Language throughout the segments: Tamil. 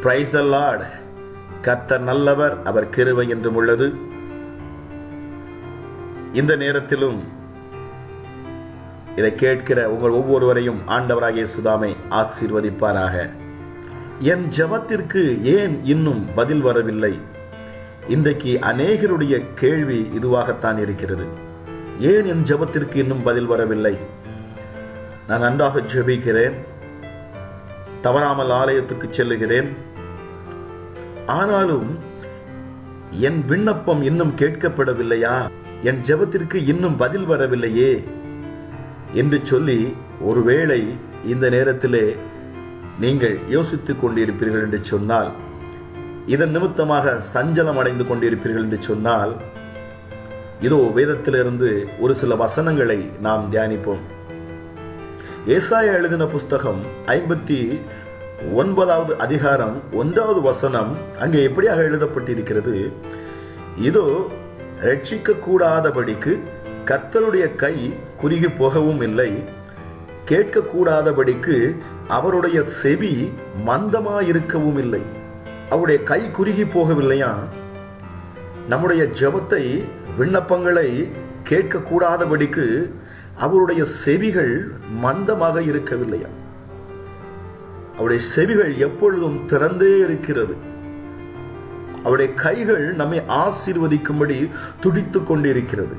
பிரைஸ் த லார்ட் கர்த்தர் நல்லவர் அவர் கிருபை என்றும் உள்ளது இந்த நேரத்திலும் இதை கேட்கிற உங்கள் ஒவ்வொருவரையும் ஆண்டவராகிய சுதாமை ஆசீர்வதிப்பாராக என் ஜபத்திற்கு ஏன் இன்னும் பதில் வரவில்லை இன்றைக்கு அநேகருடைய கேள்வி இதுவாகத்தான் இருக்கிறது ஏன் என் ஜபத்திற்கு இன்னும் பதில் வரவில்லை நான் நன்றாக ஜெபிக்கிறேன் தவறாமல் ஆலயத்துக்கு செல்லுகிறேன் ஆனாலும் என் விண்ணப்பம் இன்னும் கேட்கப்படவில்லையா என் ஜெபத்திற்கு இன்னும் பதில் வரவில்லையே என்று சொல்லி ஒருவேளை இந்த நேரத்திலே நீங்கள் யோசித்துக் கொண்டிருப்பீர்கள் என்று சொன்னால் இதன் நிமித்தமாக சஞ்சலம் அடைந்து கொண்டிருப்பீர்கள் என்று சொன்னால் இதோ வேதத்திலிருந்து ஒரு சில வசனங்களை நாம் தியானிப்போம் ஏசாய எழுதின புஸ்தகம் ஐம்பத்தி ஒன்பதாவது அதிகாரம் ஒன்றாவது வசனம் அங்கே எப்படியாக எழுதப்பட்டிருக்கிறது இதோ ரட்சிக்க கூடாதபடிக்கு கர்த்தருடைய கை குறுகி போகவும் இல்லை கேட்கக்கூடாதபடிக்கு அவருடைய செவி மந்தமாயிருக்கவும் இல்லை அவருடைய கை குறுகி போகவில்லையா நம்முடைய ஜபத்தை விண்ணப்பங்களை கேட்கக்கூடாதபடிக்கு அவருடைய செவிகள் மந்தமாக இருக்கவில்லையா அவருடைய செவிகள் எப்பொழுதும் திறந்தே இருக்கிறது அவருடைய கைகள் நம்மை ஆசீர்வதிக்கும்படி துடித்துக் கொண்டிருக்கிறது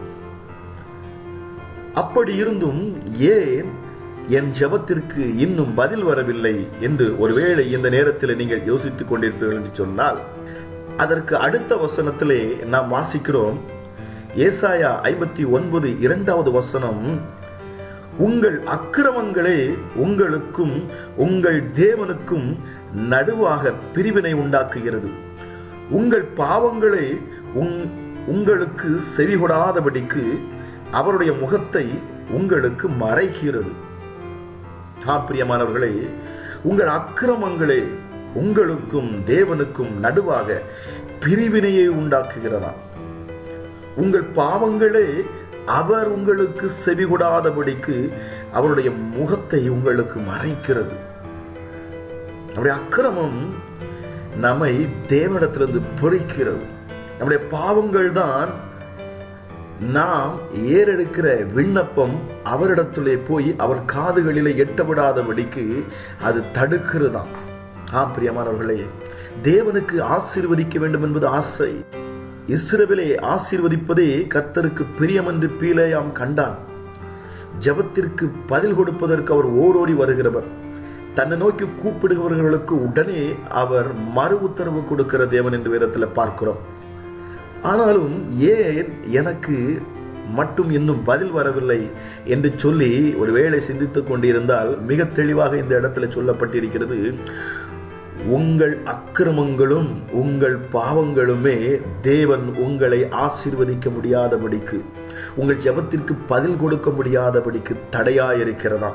அப்படி இருந்தும் ஏன் என் ஜபத்திற்கு இன்னும் பதில் வரவில்லை என்று ஒருவேளை இந்த நேரத்தில் நீங்கள் யோசித்துக் கொண்டிருப்பீர்கள் என்று சொன்னால் அதற்கு அடுத்த வசனத்திலே நாம் வாசிக்கிறோம் ஏசாயா ஐம்பத்தி ஒன்பது இரண்டாவது வசனம் உங்கள் அக்கிரமங்களே உங்களுக்கும் உங்கள் தேவனுக்கும் நடுவாக பிரிவினை உண்டாக்குகிறது உங்கள் பாவங்களே உங்களுக்கு செவிகொடாதபடிக்கு அவருடைய முகத்தை உங்களுக்கு மறைக்கிறது பிரியமானவர்களே உங்கள் அக்கிரமங்களே உங்களுக்கும் தேவனுக்கும் நடுவாக பிரிவினையை உண்டாக்குகிறதா உங்கள் பாவங்களே அவர் உங்களுக்கு செவிகொடாதபடிக்கு அவருடைய முகத்தை உங்களுக்கு மறைக்கிறது நம்முடைய அக்கிரமம் நம்மை தேவனிடத்திலிருந்து பொறிக்கிறது நம்முடைய பாவங்கள் தான் நாம் ஏறெடுக்கிற விண்ணப்பம் அவரிடத்திலே போய் அவர் காதுகளிலே எட்டப்படாதபடிக்கு அது தடுக்கிறதாம் ஆம் பிரியமானவர்களே தேவனுக்கு ஆசீர்வதிக்க வேண்டும் என்பது ஆசை இஸ்ரவேலை ஆசீர்வதிப்பதே கர்த்தருக்கு பிரியம் என்று பீலேயாம் கண்டான் ஜபத்திற்கு பதில் கொடுப்பதற்கு அவர் ஓடோடி வருகிறவர் தன்னை நோக்கி கூப்பிடுகிறவர்களுக்கு உடனே அவர் மறு உத்தரவு கொடுக்கிற தேவன் என்று வேதத்தில் பார்க்கிறோம் ஆனாலும் ஏன் எனக்கு மட்டும் இன்னும் பதில் வரவில்லை என்று சொல்லி ஒருவேளை சிந்தித்துக் கொண்டிருந்தால் மிக தெளிவாக இந்த இடத்துல சொல்லப்பட்டிருக்கிறது உங்கள் அக்கிரமங்களும் உங்கள் பாவங்களுமே தேவன் உங்களை ஆசீர்வதிக்க முடியாதபடிக்கு உங்கள் ஜபத்திற்கு பதில் கொடுக்க முடியாதபடிக்கு தடையாயிருக்கிறதா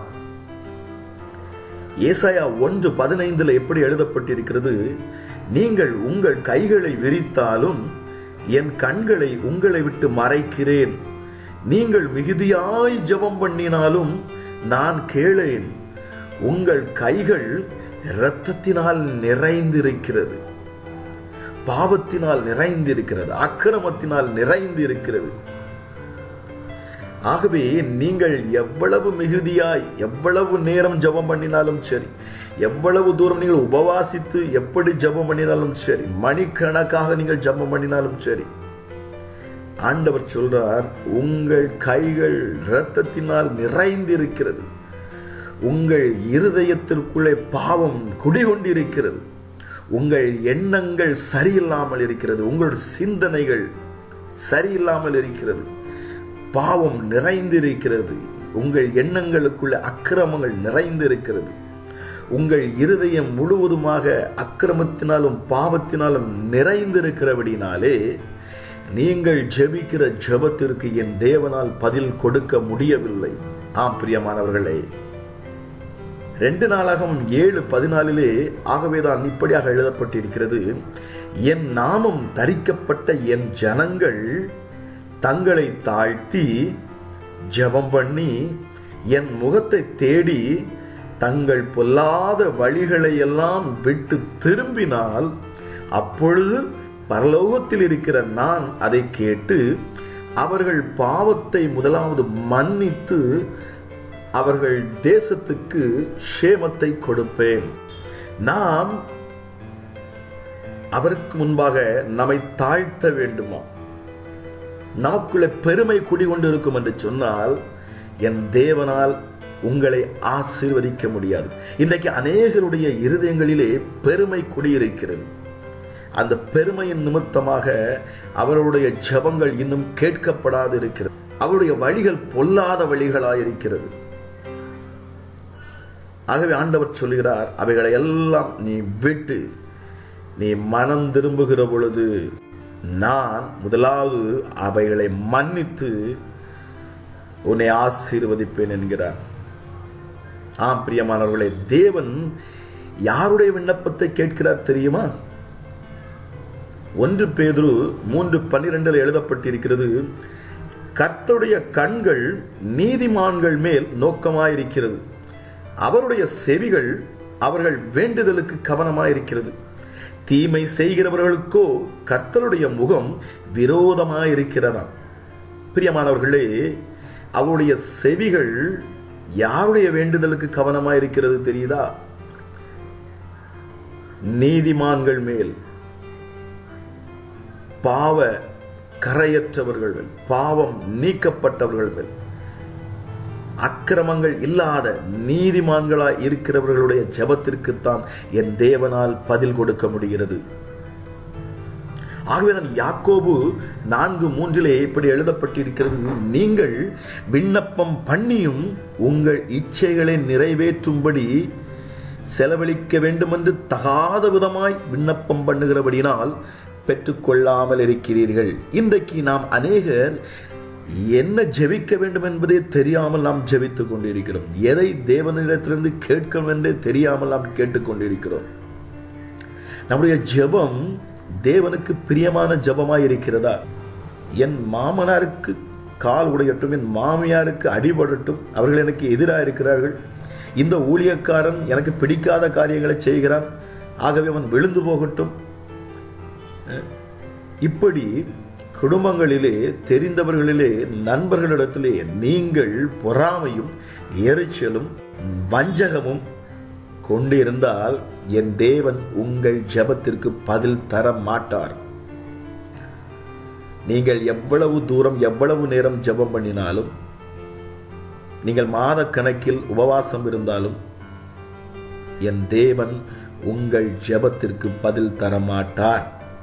ஏசாயா ஒன்று பதினைந்துல எப்படி எழுதப்பட்டிருக்கிறது நீங்கள் உங்கள் கைகளை விரித்தாலும் என் கண்களை உங்களை விட்டு மறைக்கிறேன் நீங்கள் மிகுதியாய் ஜபம் பண்ணினாலும் நான் கேளேன் உங்கள் கைகள் இரத்தத்தினால் நிறைந்திருக்கிறது பாவத்தினால் நிறைந்திருக்கிறது அக்கிரமத்தினால் நிறைந்திருக்கிறது ஆகவே நீங்கள் எவ்வளவு மிகுதியாய் எவ்வளவு நேரம் ஜபம் பண்ணினாலும் சரி எவ்வளவு தூரம் நீங்கள் உபவாசித்து எப்படி ஜபம் பண்ணினாலும் சரி மணிக்கணக்காக நீங்கள் ஜபம் பண்ணினாலும் சரி ஆண்டவர் சொல்றார் உங்கள் கைகள் இரத்தத்தினால் நிறைந்திருக்கிறது உங்கள் இருதயத்திற்குள்ளே பாவம் குடிகொண்டிருக்கிறது உங்கள் எண்ணங்கள் சரியில்லாமல் இருக்கிறது உங்கள் சிந்தனைகள் சரியில்லாமல் இருக்கிறது பாவம் நிறைந்திருக்கிறது உங்கள் எண்ணங்களுக்குள்ள அக்கிரமங்கள் நிறைந்திருக்கிறது உங்கள் இருதயம் முழுவதுமாக அக்கிரமத்தினாலும் பாவத்தினாலும் நிறைந்திருக்கிறபடினாலே நீங்கள் ஜெபிக்கிற ஜெபத்திற்கு என் தேவனால் பதில் கொடுக்க முடியவில்லை ஆம் பிரியமானவர்களே ரெண்டு நாளாகவும் ஏழு பதினாலிலே ஆகவேதான் இப்படியாக எழுதப்பட்டிருக்கிறது என் நாமம் தரிக்கப்பட்ட என் ஜனங்கள் தங்களை தாழ்த்தி ஜெபம் பண்ணி என் முகத்தை தேடி தங்கள் பொல்லாத வழிகளை எல்லாம் விட்டு திரும்பினால் அப்பொழுது பரலோகத்தில் இருக்கிற நான் அதை கேட்டு அவர்கள் பாவத்தை முதலாவது மன்னித்து அவர்கள் தேசத்துக்கு ஷேமத்தை கொடுப்பேன் நாம் அவருக்கு முன்பாக நம்மை தாழ்த்த வேண்டுமா நமக்குள்ள பெருமை குடிகொண்டு இருக்கும் என்று சொன்னால் என் தேவனால் உங்களை ஆசீர்வதிக்க முடியாது இன்றைக்கு அநேகருடைய இருதயங்களிலே பெருமை குடியிருக்கிறது அந்த பெருமையின் நிமித்தமாக அவர்களுடைய ஜபங்கள் இன்னும் கேட்கப்படாது இருக்கிறது அவருடைய வழிகள் பொல்லாத வழிகளாயிருக்கிறது ஆகவே ஆண்டவர் சொல்கிறார் அவைகளை எல்லாம் நீ விட்டு நீ மனம் திரும்புகிற பொழுது நான் முதலாவது அவைகளை மன்னித்து உன்னை ஆசீர்வதிப்பேன் என்கிறார் ஆம் பிரியமானவர்களே தேவன் யாருடைய விண்ணப்பத்தை கேட்கிறார் தெரியுமா ஒன்று பேதுரு மூன்று பன்னிரெண்டில் எழுதப்பட்டிருக்கிறது கர்த்தருடைய கண்கள் நீதிமான்கள் மேல் நோக்கமாயிருக்கிறது அவருடைய செவிகள் அவர்கள் வேண்டுதலுக்கு கவனமாயிருக்கிறது தீமை செய்கிறவர்களுக்கோ கர்த்தருடைய முகம் விரோதமாயிருக்கிறதாம் பிரியமானவர்களே அவருடைய செவிகள் யாருடைய வேண்டுதலுக்கு கவனமாயிருக்கிறது தெரியுதா நீதிமான்கள் மேல் பாவ கரையற்றவர்கள் மேல் பாவம் நீக்கப்பட்டவர்கள் மேல் அக்கிரமங்கள் இல்லாத நீதிமான்களாய் இருக்கிறவர்களுடைய ஜபத்திற்குத்தான் என் தேவனால் பதில் கொடுக்க முடிகிறது ஆகவேதான் யாக்கோபு நான்கு மூன்றிலே இப்படி எழுதப்பட்டிருக்கிறது நீங்கள் விண்ணப்பம் பண்ணியும் உங்கள் இச்சைகளை நிறைவேற்றும்படி செலவழிக்க வேண்டுமென்று தகாத விதமாய் விண்ணப்பம் பண்ணுகிறபடினால் பெற்றுக்கொள்ளாமல் இருக்கிறீர்கள் இன்றைக்கு நாம் அநேகர் என்ன ஜெபிக்க வேண்டும் என்பதே தெரியாமல் நாம் ஜெபித்துக் கொண்டிருக்கிறோம் எதை தேவனிடத்திலிருந்து கேட்கும் என்றே தெரியாமல் நாம் கேட்டுக்கொண்டிருக்கிறோம் நம்முடைய ஜெபம் தேவனுக்கு பிரியமான ஜபமாய் இருக்கிறதா என் மாமனாருக்கு கால் உடையட்டும் என் மாமியாருக்கு அடிபடட்டும் அவர்கள் எனக்கு எதிராக இருக்கிறார்கள் இந்த ஊழியக்காரன் எனக்கு பிடிக்காத காரியங்களை செய்கிறான் ஆகவே அவன் விழுந்து போகட்டும் இப்படி குடும்பங்களிலே தெரிந்தவர்களிலே நண்பர்களிடத்திலே நீங்கள் பொறாமையும் எரிச்சலும் வஞ்சகமும் கொண்டிருந்தால் என் தேவன் உங்கள் ஜபத்திற்கு பதில் தர மாட்டார் நீங்கள் எவ்வளவு தூரம் எவ்வளவு நேரம் ஜபம் பண்ணினாலும் நீங்கள் மாத கணக்கில் உபவாசம் இருந்தாலும் என் தேவன் உங்கள் ஜபத்திற்கு பதில் தர மாட்டார்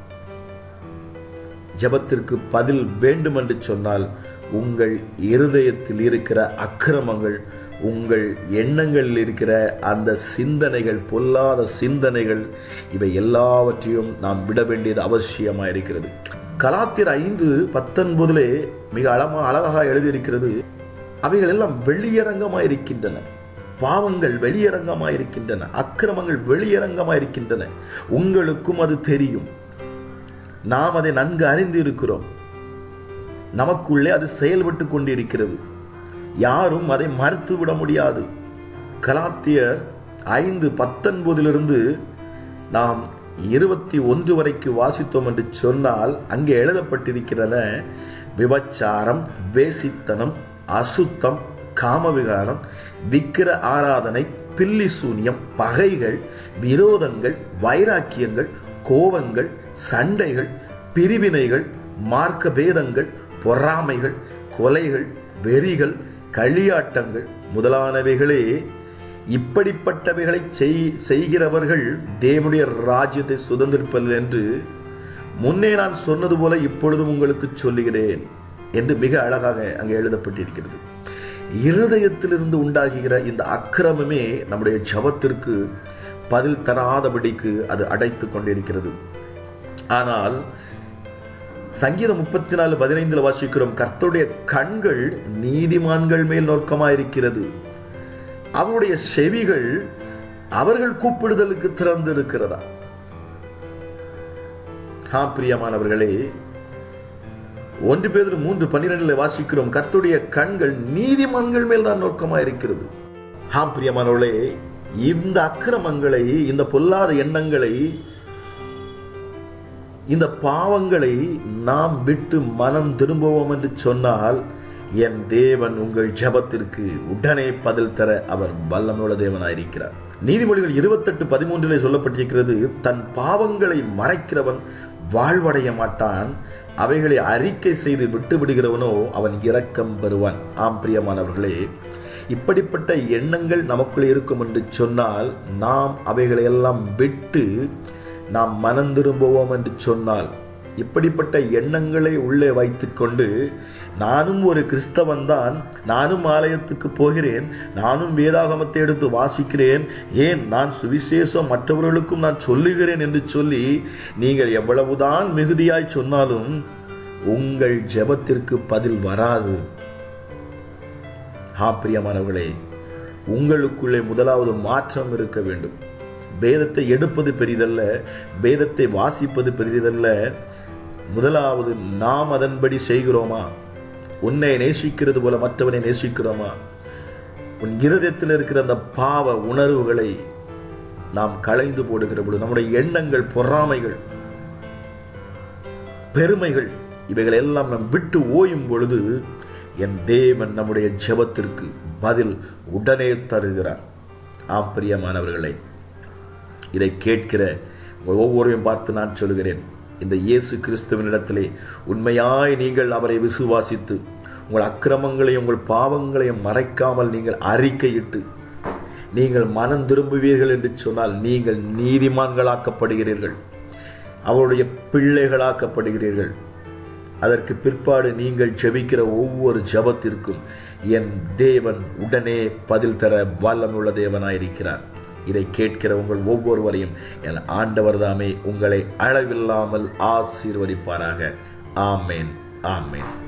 ஜபத்திற்கு பதில் வேண்டும் என்று சொன்னால் உங்கள் இருதயத்தில் இருக்கிற அக்கிரமங்கள் உங்கள் எண்ணங்களில் இருக்கிற அந்த சிந்தனைகள் பொல்லாத சிந்தனைகள் இவை எல்லாவற்றையும் நாம் விட வேண்டியது அவசியமாக இருக்கிறது கலாத்திர ஐந்து பத்தொன்பதிலே மிக அழமா அழகாக எழுதியிருக்கிறது அவைகள் எல்லாம் வெளியரங்கமாக இருக்கின்றன பாவங்கள் வெளியரங்கமாக இருக்கின்றன அக்கிரமங்கள் வெளியரங்கமாக இருக்கின்றன உங்களுக்கும் அது தெரியும் நாம் அதை நன்கு அறிந்து இருக்கிறோம் நமக்குள்ளே அது செயல்பட்டு கொண்டிருக்கிறது யாரும் அதை மறுத்து விட முடியாது கலாத்தியர் ஐந்து பத்தொன்பதிலிருந்து நாம் இருபத்தி ஒன்று வரைக்கு வாசித்தோம் என்று சொன்னால் அங்கே எழுதப்பட்டிருக்கிறன விபச்சாரம் வேசித்தனம் அசுத்தம் காமவிகாரம் விக்கிர ஆராதனை பில்லி சூன்யம் பகைகள் விரோதங்கள் வைராக்கியங்கள் கோபங்கள் சண்டைகள் பிரிவினைகள் மார்க்க பேதங்கள் பொறாமைகள் கொலைகள் வெறிகள் களியாட்டங்கள் முதலானவைகளே இப்படிப்பட்டவைகளை செய்கிறவர்கள் தேவனுடைய ராஜ்யத்தை சுதந்திரிப்பதில் என்று முன்னே நான் சொன்னது போல இப்பொழுதும் உங்களுக்கு சொல்லுகிறேன் என்று மிக அழகாக அங்கே எழுதப்பட்டிருக்கிறது இருதயத்திலிருந்து உண்டாகுகிற இந்த அக்கிரமமே நம்முடைய ஜபத்திற்கு பதில் தராதபடிக்கு அது அடைத்து கொண்டிருக்கிறது ஆனால் சங்கீதம் முப்பத்தி நாலு பதினைந்துல வாசிக்கிறோம் கர்த்தருடைய கண்கள் நீதிமான்கள் மேல் நோக்கமாயிருக்கிறது அவருடைய செவிகள் அவர்கள் கூப்பிடுதலுக்கு திறந்து இருக்கிறதா ஹா பிரியமானவர்களே ஒன்று பேர் மூன்று பன்னிரெண்டுல வாசிக்கிறோம் கர்த்துடைய கண்கள் நீதிமான்கள் மேல் தான் நோக்கமா இருக்கிறது ஆம் பிரியமானவர்களே இந்த அக்கிரமங்களை இந்த பொல்லாத எண்ணங்களை இந்த பாவங்களை நாம் விட்டு மனம் திரும்புவோம் என்று சொன்னால் என் தேவன் உங்கள் ஜெபத்திற்கு உடனே பதில் தர அவர் வல்லமுள்ள தேவனாயிருக்கிறார் நீதிமொழிகள் இருபத்தெட்டு பதிமூன்றிலே சொல்லப்பட்டிருக்கிறது தன் பாவங்களை மறைக்கிறவன் வாழ்வடைய மாட்டான் அவைகளை அறிக்கை செய்து விட்டு விடுகிறவனோ அவன் இரக்கம் பெறுவான் ஆம் பிரியமானவர்களே இப்படிப்பட்ட எண்ணங்கள் நமக்குள்ளே இருக்கும் என்று சொன்னால் நாம் அவைகளை எல்லாம் விட்டு நாம் மனம் திரும்புவோம் என்று சொன்னால் இப்படிப்பட்ட எண்ணங்களை உள்ளே வைத்துக்கொண்டு நானும் ஒரு கிறிஸ்தவன் தான் நானும் ஆலயத்துக்கு போகிறேன் நானும் வேதாகமத்தை எடுத்து வாசிக்கிறேன் ஏன் நான் சுவிசேஷம் மற்றவர்களுக்கும் நான் சொல்லுகிறேன் என்று சொல்லி நீங்கள் எவ்வளவுதான் மிகுதியாய் சொன்னாலும் உங்கள் ஜெபத்திற்கு பதில் வராது ஆ பிரியமானவர்களே உங்களுக்குள்ளே முதலாவது மாற்றம் இருக்க வேண்டும் வேதத்தை எடுப்பது பெரிதல்ல வேதத்தை வாசிப்பது பெரிதல்ல முதலாவது நாம் அதன்படி செய்கிறோமா உன்னை நேசிக்கிறது போல மற்றவனை நேசிக்கிறோமா உன் இருதயத்தில் இருக்கிற அந்த பாவ உணர்வுகளை நாம் களைந்து போடுகிற பொழுது நம்முடைய எண்ணங்கள் பொறாமைகள் பெருமைகள் இவைகள் எல்லாம் நம் விட்டு ஓயும் பொழுது என் தேவன் நம்முடைய ஜெபத்திற்கு பதில் உடனே தருகிறார் ஆம் பிரியமானவர்களே இதை கேட்கிற ஒவ்வொருவரையும் பார்த்து நான் சொல்கிறேன் இந்த இயேசு கிறிஸ்துவனிடத்திலே உண்மையாய் நீங்கள் அவரை விசுவாசித்து உங்கள் அக்கிரமங்களையும் உங்கள் பாவங்களையும் மறைக்காமல் நீங்கள் அறிக்கையிட்டு நீங்கள் மனம் திரும்புவீர்கள் என்று சொன்னால் நீங்கள் நீதிமான்களாக்கப்படுகிறீர்கள் அவருடைய பிள்ளைகளாக்கப்படுகிறீர்கள் அதற்கு பிற்பாடு நீங்கள் ஜெபிக்கிற ஒவ்வொரு ஜபத்திற்கும் என் தேவன் உடனே பதில் தர வல்லமுள்ள தேவனாயிருக்கிறார் இதை கேட்கிற உங்கள் ஒவ்வொருவரையும் என் ஆண்டவர் தாமே உங்களை அளவில்லாமல் ஆசீர்வதிப்பாராக ஆமேன் ஆமேன்